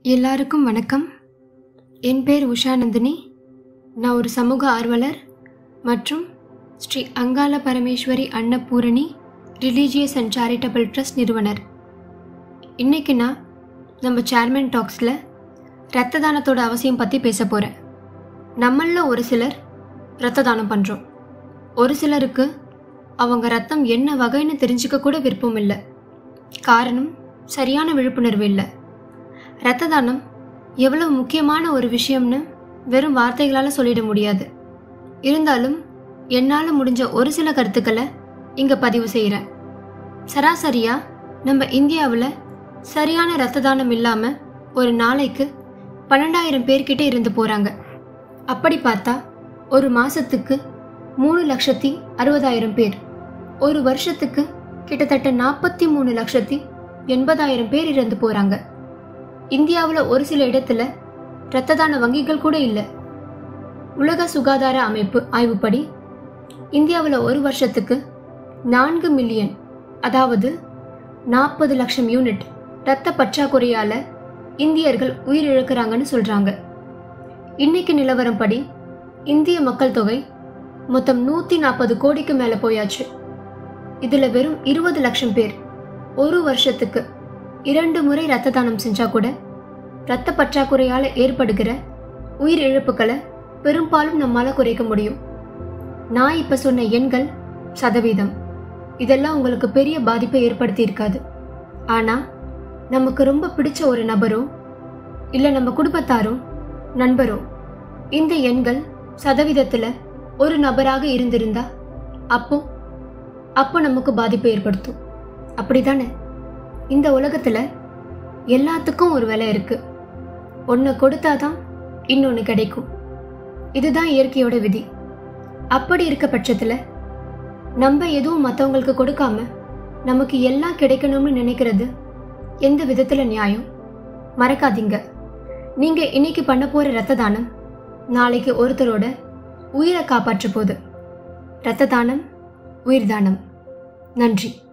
எல்லாருக்கும் வணக்கம் என் பேர் உஷா நந்தினி நான் ஒரு சமூக ஆர்வலர் மற்றும் Shri Angala Parameswari Annapoorani religious and charitable trust நிறுவனர் இன்னைக்கு நான் நம்ம சேர்மன் டாக்ஸில் இரத்த தானத்தோட அவசியம் பற்றி பேச போகிறேன் நம்மளில் ஒரு சிலர் இரத்த தானம் பண்ணுறோம் ஒரு சிலருக்கு அவங்க ரத்தம் என்ன வகைன்னு தெரிஞ்சுக்க கூட விருப்பம் இல்லை காரணம் சரியான விழிப்புணர்வு இல்லை இரத்த தானம் எவ்வளவு முக்கியமான ஒரு விஷயம்னு வெறும் வார்த்தைகளால் சொல்லிட முடியாது இருந்தாலும் என்னால் முடிஞ்ச ஒரு சில கருத்துக்களை இங்கே பதிவு செய்கிறேன் சராசரியா நம்ம இந்தியாவில் சரியான இரத்த தானம் இல்லாமல் ஒரு நாளைக்கு பன்னெண்டாயிரம் பேர்கிட்ட இருந்து போகிறாங்க அப்படி பார்த்தா ஒரு மாசத்துக்கு மூணு லட்சத்தி அறுபதாயிரம் பேர் ஒரு வருஷத்துக்கு கிட்டத்தட்ட நாற்பத்தி மூணு லட்சத்தி எண்பதாயிரம் பேர் இறந்து போகிறாங்க இந்தியாவில் ஒரு சில இடத்துல இரத்த தான வங்கிகள் கூட இல்லை உலக சுகாதார அமைப்பு ஆய்வுப்படி இந்தியாவில் ஒரு வருஷத்துக்கு நான்கு மில்லியன் அதாவது நாற்பது லட்சம் யூனிட் இரத்த பற்றாக்குறையால் இந்தியர்கள் உயிரிழக்கிறாங்கன்னு சொல்கிறாங்க இன்னைக்கு நிலவரம் படி இந்திய மக்கள் தொகை மொத்தம் நூற்றி நாற்பது கோடிக்கு மேலே போயாச்சு இதில் வெறும் இருபது லட்சம் பேர் ஒரு வருஷத்துக்கு இரண்டு முறை இரத்த தானம் செஞ்சா கூட இரத்த பற்றாக்குறையால் ஏற்படுகிற உயிர் இழப்புகளை பெரும்பாலும் நம்மால குறைக்க முடியும் நான் இப்ப சொன்ன எண்கள் சதவீதம் இதெல்லாம் உங்களுக்கு பெரிய பாதிப்பை ஏற்படுத்தி இருக்காது ஆனா நமக்கு ரொம்ப பிடிச்ச ஒரு நபரோ இல்ல நம்ம குடும்பத்தாரோ நண்பரோ இந்த எண்கள் சதவீதத்துல ஒரு நபராக இருந்திருந்தா அப்போ அப்போ நமக்கு பாதிப்பை ஏற்படுத்தும் அப்படிதானே இந்த உலகத்துல எல்லாத்துக்கும் ஒரு விலை இருக்கு ஒன்று கொடுத்தாதான் இன்னொன்று கிடைக்கும் இதுதான் இயற்கையோட விதி அப்படி இருக்க பட்சத்தில் நம்ம எதுவும் மற்றவங்களுக்கு கொடுக்காம நமக்கு எல்லாம் கிடைக்கணும்னு நினைக்கிறது எந்த விதத்தில் நியாயம் மறக்காதீங்க நீங்கள் இன்னைக்கு பண்ண போகிற ரத்த தானம் நாளைக்கு ஒருத்தரோட உயிரை காப்பாற்ற போகுது ரத்த தானம் உயிர் தானம் நன்றி